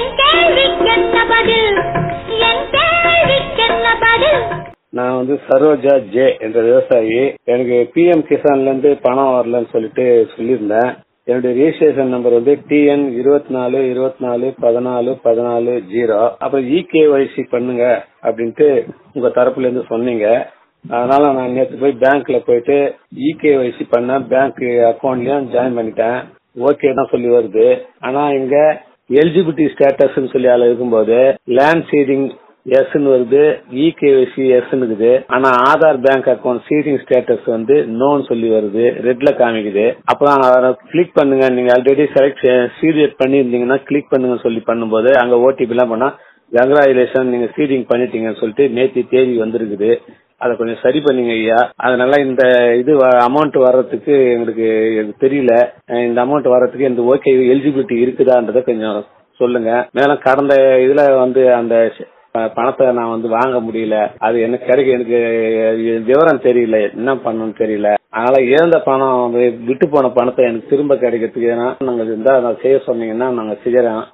என் கேள்விக்கென்ன பதில் என் கேள்விக்கென்ன பதில் நான் வந்து சரோஜா ஜே என்ற விவசாயி எனக்கு பிஎம் கிசான்ல இருந்து பணம் வரலன்னு சொல்லிட்டு சொல்லியிருந்தேன் என்னுடைய ரெஜிஸ்ட்ரேஷன் நம்பர் வந்து டிஎன் இருபத்தி நாலு இருபத்தி நாலு பதினாலு பதினாலு ஜீரோ அப்புறம் இகேஒய்சி பண்ணுங்க அப்படின்ட்டு உங்க தரப்புல இருந்து சொன்னீங்க அதனால நான் நேற்று போய் பேங்க்ல போயிட்டு இகேஒய்சி பண்ண பேங்க் அக்கௌண்ட்லயும் ஜாயின் பண்ணிட்டேன் ஓகே தான் சொல்லி வருது ஆனா இங்க எலிஜிபிலிட்டி ஸ்டேட்டஸ் சொல்லி அதுல இருக்கும்போது லேண்ட் சீடிங் எஸ்ன்னு வருது இகேவிசி எஸ்ன்னு இருக்குது ஆனா Aadhaar bank account seeding status வந்து நோன்னு சொல்லி வருது ரெட்ல காமிக்குது அப்புறம் அதை கிளிக் பண்ணுங்க நீங்க ஆல்ரெடி செலக்ட் சீரியட் பண்ணியிருந்தீங்கன்னா கிளிக் பண்ணுங்க சொல்லி பண்ணும்போது அங்க ஓடிபி எல்லாம் பண்ணா கங்க்ராச்சுலேஷன் நீங்க சீடிங் பண்ணிட்டீங்கன்னு சொல்லிட்டு நேத்தி தேதி வந்திருக்குது அதை கொஞ்சம் சரி பண்ணீங்க ஐயா அதனால இந்த இது அமௌண்ட் வர்றதுக்கு எங்களுக்கு எனக்கு தெரியல அஹ் இந்த அமௌண்ட் வர்றதுக்கு இந்த ஓகே எலிஜிபிலிட்டி இருக்குதான்றதை கொஞ்சம் சொல்லுங்க மேலும் கடந்த இதுல வந்து அந்த அஹ் பணத்தை நான் வந்து வாங்க முடியல அது எனக்கு கிடைக்க எனக்கு விவரம் தெரியல என்ன பண்ணணும்னு தெரியல அதனால இழந்த பணம் விட்டு போன பணத்தை எனக்கு திரும்ப கிடைக்கிறதுக்கு ஏன்னா நாங்க இருந்தா அதை செய்ய சொன்னீங்கன்னா நாங்க செய்யறோம்